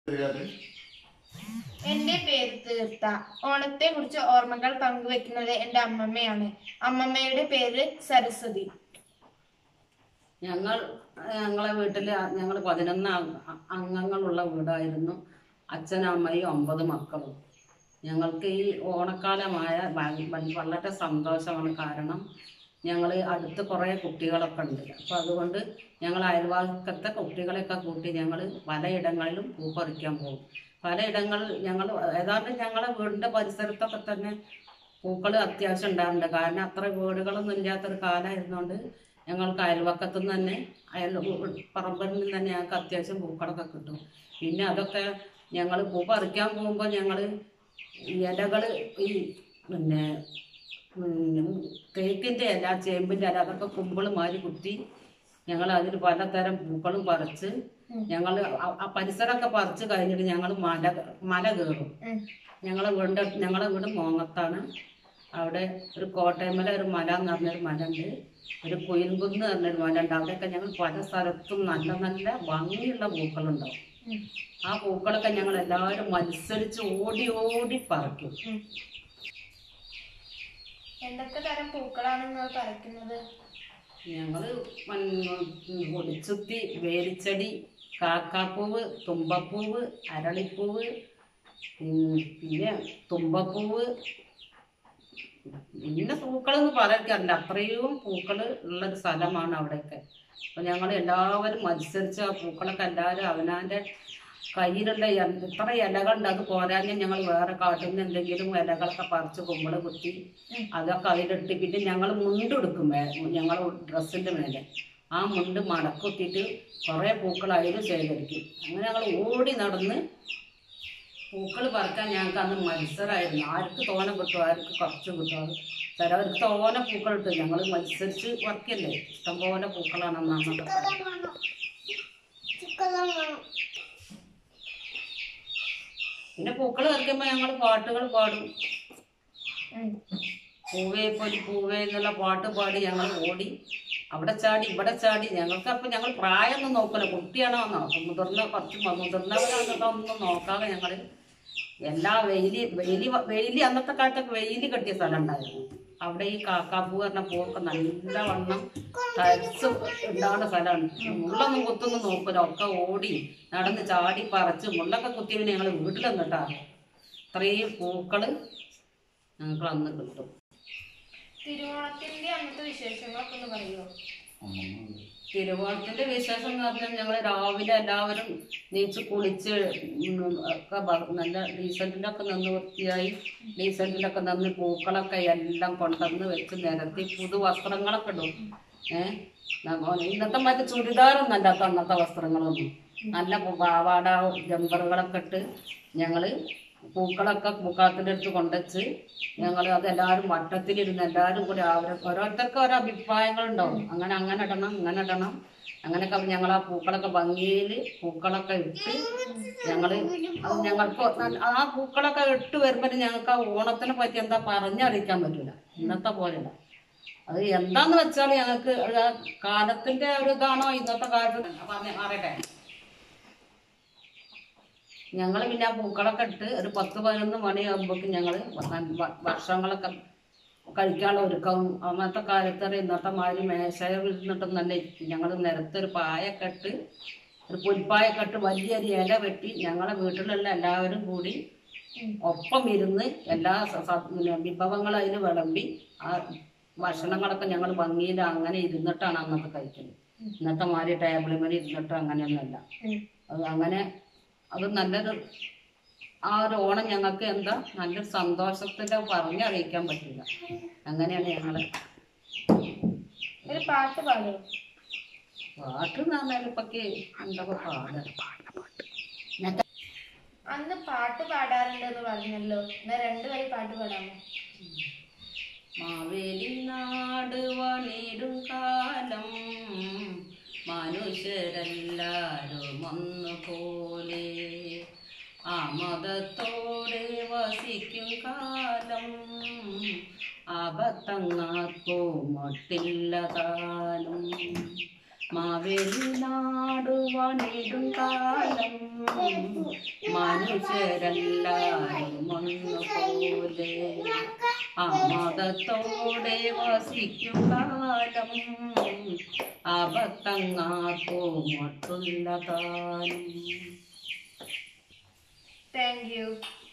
എന്റെ പേര് തീർത്ത ഓണത്തെ കുറിച്ച് ഓർമ്മകൾ പങ്കുവെക്കുന്നത് എന്റെ അമ്മമ്മയാണ് അമ്മമ്മയുടെ പേര് സരസ്വതി ഞങ്ങൾ ഞങ്ങളെ വീട്ടിൽ ഞങ്ങൾ പതിനൊന്ന് അംഗ- അംഗങ്ങളുള്ള വീടായിരുന്നു അച്ഛനും അമ്മയും ഒമ്പത് മക്കളും ഞങ്ങൾക്ക് ഈ ഓണക്കാലമായ വ- വ- വളരെ സന്തോഷമാണ് കാരണം ഞങ്ങൾ അടുത്ത് കുറേ കുട്ടികളൊക്കെ ഉണ്ട് അപ്പോൾ അതുകൊണ്ട് ഞങ്ങൾ അയൽവാക്കത്തെ കുട്ടികളെയൊക്കെ കൂട്ടി ഞങ്ങൾ പലയിടങ്ങളിലും പൂ പറിക്കാൻ പോകും പലയിടങ്ങൾ ഞങ്ങൾ ഏതാണ്ട് ഞങ്ങളെ വീടിൻ്റെ പരിസരത്തൊക്കെ തന്നെ പൂക്കൾ അത്യാവശ്യം ഉണ്ടാകുന്നുണ്ട് കാരണം അത്ര വീടുകളൊന്നും ഇല്ലാത്തൊരു കാലമായിരുന്നുകൊണ്ട് ഞങ്ങൾക്ക് അയൽവക്കത്തു നിന്ന് തന്നെ അയൽ പറമ്പിൽ നിന്ന് തന്നെ ഞങ്ങൾക്ക് അത്യാവശ്യം പൂക്കളൊക്കെ കിട്ടും പിന്നെ അതൊക്കെ ഞങ്ങൾ പൂ പറിക്കാൻ പോകുമ്പോൾ ഞങ്ങൾ ഇലകൾ ഈ പിന്നെ ഉം, തേക്കിൻ്റെ ഇല ചേമ്പിൻ്റെ ഇല അതൊക്കെ കുമ്പിൾ മാറി കുത്തി ഞങ്ങൾ അതിൽ പലതരം പൂക്കളും പറിച്ച് ഞങ്ങൾ ആ പരിസരമൊക്കെ പറിച്ച് കഴിഞ്ഞിട്ട് ഞങ്ങൾ മല മല കയറും ഉം. ഞങ്ങളെ വീടിൻ്റെ ഞങ്ങളെ വീട് മോങ്ങത്താണ് അവിടെ ഒരു കോട്ടയമല ഒരു മല എന്ന് പറഞ്ഞൊരു മല ഉണ്ട് ഒരു കുയിൽകുന്ന് പറഞ്ഞൊരു മല ഉണ്ട് അവിടെയൊക്കെ ഞങ്ങൾ പല സ്ഥലത്തും നല്ല നല്ല ഭംഗിയുള്ള പൂക്കളുണ്ടാവും ഉം. ആ പൂക്കളൊക്കെ ഞങ്ങൾ എല്ലാവരും മത്സരിച്ച് ഓടി ഓടി പറിക്കും ഉം. എന്തൊക്കെ തരം പൂക്കളാണ് നിങ്ങൾ പറിക്കുന്നത് ഞങ്ങള് മൺ- ഒളിച്ചുത്തി വേലിച്ചെടി കാക്കാപ്പൂവ് തുമ്പപ്പൂവ് അരളിപ്പൂവ് ഉം, പിന്നെ തുമ്പപ്പൂവ് പിന്നെ പൂക്കളെന്ന് പറയാറില്ല അത്രയും പൂക്കൾ ഉള്ളൊരു സ്ഥലമാണ് അവിടെയൊക്കെ അപ്പോൾ ഞങ്ങൾ എല്ലാവരും മത്സരിച്ച് ആ പൂക്കളൊക്കെ എല്ലാവരും അവനാൻ്റെ കയ്യിലുള്ള എ- ഇത്ര ഇലകളുണ്ട് അത് പോരാഞ്ഞ് ഞങ്ങൾ വേറെ കാട്ടിൽ നിന്ന് എന്തെങ്കിലും ഇലകളൊക്കെ പറിച്ച് കുമ്പള് കുത്തി അതൊക്കെ അതിലിട്ട് പിന്നെ ഞങ്ങൾ മുണ്ടെടുക്കും ഞങ്ങൾ ഡ്രസ്സിൻ്റെ മേലെ ആ മുണ്ട് മടക്കുത്തിയിട്ട് കുറേ പൂക്കൾ അതിൽ ശേഖരിക്കും അങ്ങനെ ഞങ്ങൾ ഓടി നടന്ന് പൂക്കൾ പറിക്കാൻ ഞങ്ങൾക്ക് അന്ന് മത്സരമായിരുന്നു ആർക്ക് തോനെ കിട്ടും ആർക്ക് കുറച്ച് കിട്ടും അത് ചിലവർക്ക് തോനെ പൂക്കൾ കിട്ടും ഞങ്ങൾ മത്സരിച്ച് പറിക്കല്ലേ ഇഷ്ടംപോലെ പൂക്കളാണ് അന്ന് അന്നത്തെ കാലത്ത്. പിന്നെ പൂക്കൾ പറിക്കുമ്പോൾ ഞങ്ങൾ പാട്ടുകൾ പാടും ഉം. പൂവേ പൊലി പൂവേ എന്നുള്ള പാട്ട് പാടി ഞങ്ങൾ ഓടി അവിടെ ചാടി ഇവിടെ ചാടി ഞങ്ങൾക്ക് അപ്പം ഞങ്ങൾ പ്രായമൊന്നും നോക്കില്ല കുട്ടിയാണോ എന്നോ മുതിർന്ന കുറച്ച് മുതിർന്നവരാണെന്നൊന്നും നോക്കാതെ ഞങ്ങൾ എല്ലാ വെയിലി വെയിലി വെയിലി അന്നത്തെ കാലത്തൊക്കെ വെയിലി കെട്ടിയ സ്ഥലം ഉണ്ടായിരുന്നു അവിടെ ഈ കാക്കാപ്പൂ പറഞ്ഞ പൂവൊക്കെ നല്ല വണ്ണം തരിച്ച് ഉണ്ടാവുന്ന സ്ഥലമാണ് മുള്ളൊന്നും കുത്തൊന്നും നോക്കില്ല ഒക്കെ ഓടി നടന്ന് ചാടി പറിച്ച് മുള്ളൊക്കെ കുത്തിയവന് ഞങ്ങൾ വീട്ടിലെന്നിട്ടാ ഇത്രയും പൂക്കള് ഞങ്ങൾക്ക് അന്ന് കിട്ടും തിരുവോണത്തിന്റെ അന്നത്തെ വിശേഷങ്ങളൊക്കെ ഒന്ന് പറയുമോ തിരുവോണത്തിന്റെ വിശേഷം എന്ന് പറഞ്ഞാൽ ഞങ്ങൾ രാവിലെ എല്ലാവരും നീച്ച് കുളിച്ച് ഉം ഒക്കെ ഭ- നല്ല ഡീസൻറ്റിലൊക്കെ നിന്ന് വൃത്തിയായി ഡീസൻറ്റിലൊക്കെ നിന്ന് പൂക്കളൊക്കെ എല്ലാം കൊണ്ടുവന്ന് വെച്ച് നിരത്തി പുതു വസ്ത്രങ്ങളൊക്കെ ഇടും ഏഹ് ഇന്നത്തെ മറ്റേ ചുരിദാറൊന്നും അല്ലാത്ത അന്നത്തെ വസ്ത്രങ്ങളൊന്നും നല്ല പു- പാവാട ജമ്പറുകളൊക്കെ ഇട്ട് ഞങ്ങള് പൂക്കളൊക്കെ പൂക്കളത്തിൻ്റെ അടുത്ത് കൊണ്ടുവച്ച് ഞങ്ങൾ അതെല്ലാവരും വട്ടത്തിലിരുന്ന് എല്ലാവരും കൂടി അവർ ഓരോരുത്തർക്ക് ഓരോ അഭിപ്രായങ്ങളുണ്ടാവും അങ്ങനെ അങ്ങനെ ഇടണം ഇങ്ങനെ ഇടണം അങ്ങനെയൊക്കെ ഞങ്ങൾ ആ പൂക്കളൊക്കെ ഭംഗിയിൽ പൂക്കളൊക്കെ ഇട്ട് ഞങ്ങൾ ഞങ്ങൾക്ക് നല്ല- ആ പൂക്കളൊക്കെ ഇട്ട് വരുമ്പോൾ ഞങ്ങൾക്ക് ആ ഓണത്തിനെ പറ്റി എന്താ പറഞ്ഞറിയിക്കാൻ പറ്റില്ല ഇന്നത്തെ പോലെയല്ല അത് എന്താന്ന് വെച്ചാൽ ഞങ്ങൾക്ക് ഒരു ആ കാലത്തിന്റെ ഒരു ഇതാണോ ഇന്നത്തെ കാലത്ത് പറഞ്ഞ മാറട്ടെ ഞങ്ങൾ പിന്നെ ആ പൂക്കളൊക്കെ ഇട്ട് ഒരു പത്ത് പതിനൊന്ന് മണിയാകുമ്പോഴേക്കും ഞങ്ങൾ ഭക്ഷണങ്ങളൊക്കെ കഴിക്കാനുള്ള ഒരുക്കം അന്നത്തെ കാലത്ത് ഒരു ഇന്നത്തെ മാതിരി മേശയിൽ ഇരുന്നിട്ടും തന്നെ ഞങ്ങൾ നിരത്തൊരു പായൊക്കെ ഇട്ട് ഒരു പുൽപ്പായൊക്കെ ഇട്ട് വലിയൊരു ഇല വെട്ടി ഞങ്ങളെ വീട്ടിലുള്ള എല്ലാവരും കൂടി ഒപ്പം ഇരുന്ന് എല്ലാ സ- സ- പിന്നെ വിഭവങ്ങളും അതിൽ വിളമ്പി ആ ഭക്ഷണങ്ങളൊക്കെ ഞങ്ങൾ ഭംഗിയിൽ അങ്ങനെ ഇരുന്നിട്ടാണ് അന്നത്തെ കഴിക്കുന്നത് ഇന്നത്തെ മാതിരി ടേബിളിൽ മേലെ ഇരുന്നിട്ട് അങ്ങനെയൊന്നുമല്ല ഉം. അത് അങ്ങനെ അത് നല്ലൊരു ആ ഒരു ഓണം ഞങ്ങൾക്ക് എന്താ നല്ലൊരു സന്തോഷത്തിന്റെ പറഞ്ഞറിയിക്കാൻ പറ്റില്ല അങ്ങനെയാണ് ഞങ്ങള് ഒരു പാട്ട് പാടുമോ പാട്ട് എന്ന് പറഞ്ഞാൽ ഇപ്പൊക്കെ എന്തൊക്കെ പാട് അന്ന് പാട്ട് പാടാറുണ്ടെന്ന് പറഞ്ഞല്ലോ എന്നാ രണ്ടു വരി പാട്ട് പാടാമോ മാവേലി നാട് വണിടും കാലം മനുഷ്യരെല്ലാരും ഒന്നുപോലെ ആമതത്തോടെ വസിക്കും കാലം അബദ്ധങ്ങാർക്കോ മട്ടില്ല താനും മാവേലി നാടുവാണിടും കാലം മനുഷ്യരെല്ലാരും ഒന്നുപോലെ ആ മതത്തോടെ വസിക്കും കാലം അബദ്ധങ്ങാർക്കോ മറ്റുള്ള കാലം താങ്ക് യു